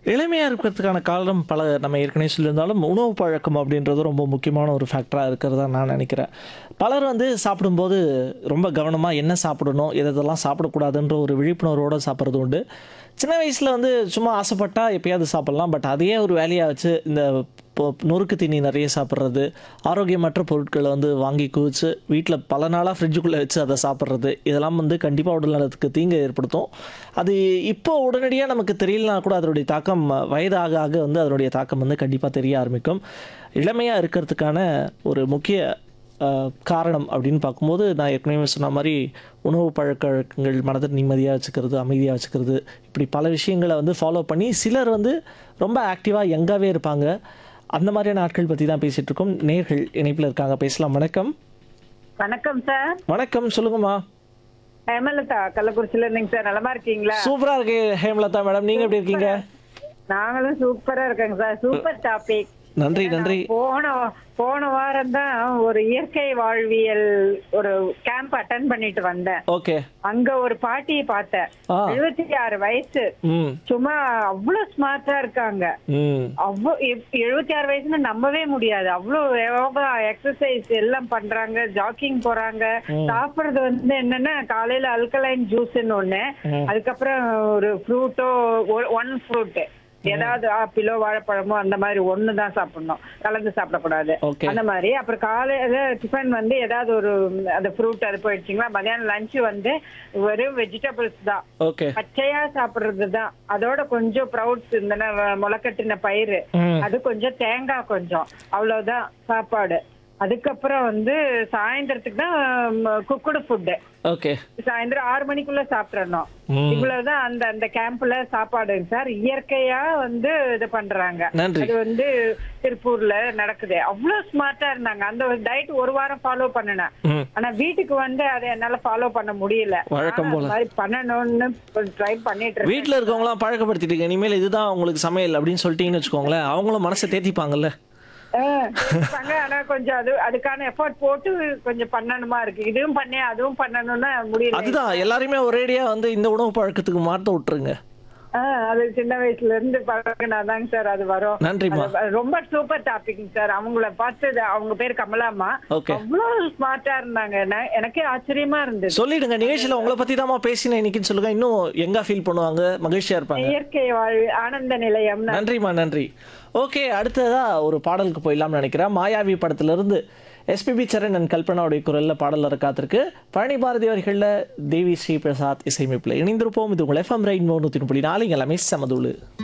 இளமையாக இருக்கிறதுக்கான காரணம் பல நம்ம ஏற்கனவே சொல்லியிருந்தாலும் உணவு பழக்கம் அப்படின்றது ரொம்ப முக்கியமான ஒரு ஃபேக்டராக இருக்கிறதா நான் நினைக்கிறேன் பலர் வந்து சாப்பிடும்போது ரொம்ப கவனமாக என்ன சாப்பிடணும் எது எதெல்லாம் சாப்பிடக்கூடாதுன்ற ஒரு விழிப்புணர்வோடு சாப்பிட்றது உண்டு சின்ன வயசில் வந்து சும்மா ஆசைப்பட்டா எப்பயாவது சாப்பிட்லாம் பட் அதையே ஒரு வேலையாக வச்சு இந்த இப்போ நொறுக்கு தீனி நிறைய சாப்பிட்றது ஆரோக்கியமற்ற பொருட்களை வந்து வாங்கி குவிச்சு வீட்டில் பல நாளாக ஃப்ரிட்ஜுக்குள்ளே வச்சு அதை சாப்பிட்றது இதெல்லாம் வந்து கண்டிப்பாக உடல் நலத்துக்கு தீங்கு ஏற்படுத்தும் அது இப்போ உடனடியாக நமக்கு தெரியலனா கூட அதனுடைய தாக்கம் வயதாக ஆக வந்து அதனுடைய தாக்கம் வந்து கண்டிப்பாக தெரிய ஆரம்பிக்கும் இளமையாக இருக்கிறதுக்கான ஒரு முக்கிய அஹ், காரணம் அப்படின்னு பார்க்கும்போது நான் ஏற்கனவே சொன்ன மாதிரி உணவு பழக்க வழக்கங்கள் மனதை நிம்மதியாக வச்சுக்கிறது அமைதியாக வச்சுக்கிறது இப்படி பல விஷயங்களை வந்து ஃபாலோ பண்ணி சிலர் வந்து ரொம்ப ஆக்டிவாக யங்காகவே இருப்பாங்க அந்த மாதிரியான ஆட்கள் பற்றி தான் பேசிகிட்டு இருக்கோம் நேர்கள் இணைப்பில் இருக்காங்க பேசலாம் வணக்கம் வணக்கம் சார் வணக்கம் சொல்லுங்கம்மா ஹேமலதா கள்ளக்குறிச்சியில இருந்தீங்க சார் நலமா இருக்கீங்களா சூப்பராக இருக்கு ஹேமலதா மேடம் நீங்கள் எப்படி இருக்கீங்க நாங்களும் சூப்பரா இருக்கோங்க சார் சூப்பர் டாபிக் நன்றி நன்றி போன போன வாரம் தான் ஒரு இயற்கை வாழ்வியல் ஒரு கேம்ப் அட்டன் பண்ணிட்டு வந்தேன் ஓகே அங்க ஒரு பாட்டியை பார்த்தேன் ஆ. எழுபத்தி ஆறு வயசு ம் சும்மா அவ்வளவு ஸ்மார்ட்டா இருக்காங்க ம் அவ்வளோ எழுபத்தி ஆறு வயசுல நம்பவே முடியாது அவ்வளவு யோகா எக்ஸசைஸ் எல்லாம் பண்றாங்க ஜாக்கிங் போறாங்க சாப்பிடுறது வந்து என்னன்னா காலையில அல்கலைன் ஜூஸ்ன்னு ஒண்ணு அதுக்கப்புறம் ஒரு ஃப்ரூட்டோ ஒன் ஃப்ரூட் ஏதாவது ஆப்பிளோ வாழைப்பழமோ அந்த மாதிரி ஒண்ணு தான் சாப்பிடணும் கலந்து சாப்பிடக்கூடாது Okay. அந்த மாதிரி அப்புறம் காலையில டிஃபன் வந்து ஏதாவது ஒரு அந்த ஃப்ரூட் அது போயிடுச்சுங்களா மதியானம் லஞ்ச் வந்து வெறும் வெஜிடபிள்ஸ் தான் ஓகே பச்சையா சாப்பிடுறது தான் அதோட கொஞ்சம் ப்ரௌட்ஸ் இந்த ந- முளைக்கட்டின பயிறு ம் அது கொஞ்சம் தேங்காய் கொஞ்சம் அவ்வளவுதான் சாப்பாடு அதுக்கப்புறம் வந்து சாயந்தரத்துக்கு தான் குக்குடு ஃபுட்டு ஓகே சாயந்தரம் ஆறு மணிக்குள்ள சாப்பிட்றணும் ம். இவ்வளவுதான் அந்த அந்த கேம்ப்ல சாப்பாடு சார் இயற்கையா வந்து இது பண்றாங்க நன்றி. அது வந்து திருப்பூர்ல நடக்குது அவ்வளவு ஸ்மார்ட்டா இருந்தாங்க அந்த டயட் ஒரு வாரம் ஃபாலோ பண்ணினேன் ம் ஆனா வீட்டுக்கு வந்து அதை என்னால ஃபாலோ பண்ண முடியல வழக்கம் ஆனா, போல. அது மாதிரி பண்ணணும்னு ட்ரை பண்ணிட்டு இருக்கேன் வீட்டில் இருக்கவங்களாம் பழக்கப்படுத்திட்டீங்க இனிமேல் இதுதான் உங்களுக்கு சமையல் அப்படின்னு சொல்லிட்டீங்கன்னு வச்சுக்கோங்களேன் அவங்களும் மனசை தேத்திப்பாங்கல்ல ஆஹ் இருப்பாங்க. ஆனா கொஞ்சம் அது அதுக்கான எஃபோர்ட் போட்டு கொஞ்சம் பண்ணணுமா இருக்கு இதுவும் பண்ணி அதுவும் பண்ணணும்னா முடியல அதுதான் எல்லாரையுமே ஒரேடியாக வந்து இந்த உணவு பழக்கத்துக்கு மாற்ற விட்டுருங்க ஆஹ் அது சின்ன வயசுல இருந்து பழகினாதாங்க சார் அது வரும் நன்றிம்மா. அது ரொம்ப சூப்பர் டாபிக் சார் அவங்கள பார்த்து அவங்க பேர் கமலாமா Okay. அவ்வளவு ஸ்மார்ட்டா இருந்தாங்க நான் எனக்கே ஆச்சரியமா இருந்தது சொல்லிடுங்க நிகழ்ச்சியில் உங்களை பற்றி தாம்மா பேசினேன் இன்னைக்குன்னு சொல்லுங்க இன்னும் எங்க ஃபீல் பண்ணுவாங்க மகிழ்ச்சியாக இருப்பாங்க இயற்கை வாழ் ஆனந்த நிலையம் நன்றிம்மா நன்றி ஓகே அடுத்ததா ஒரு பாடலுக்கு போயிடலாம்னு நினைக்கிறேன் மாயாவி படத்திலிருந்து எஸ்பிபி சரண் அண்ட் கல்பனாவுடைய குரல்ல பாடல் வர காத்திருக்கு பழனி பாரதி அவர்களில் தேவி ஸ்ரீ பிரசாத் இசையமைப்பில் இணைந்திருப்போம் இது உங்கள் எஃப்எம் ரெயின் நூற்றி புள்ளி நாலு எல்லாமே சமதுளு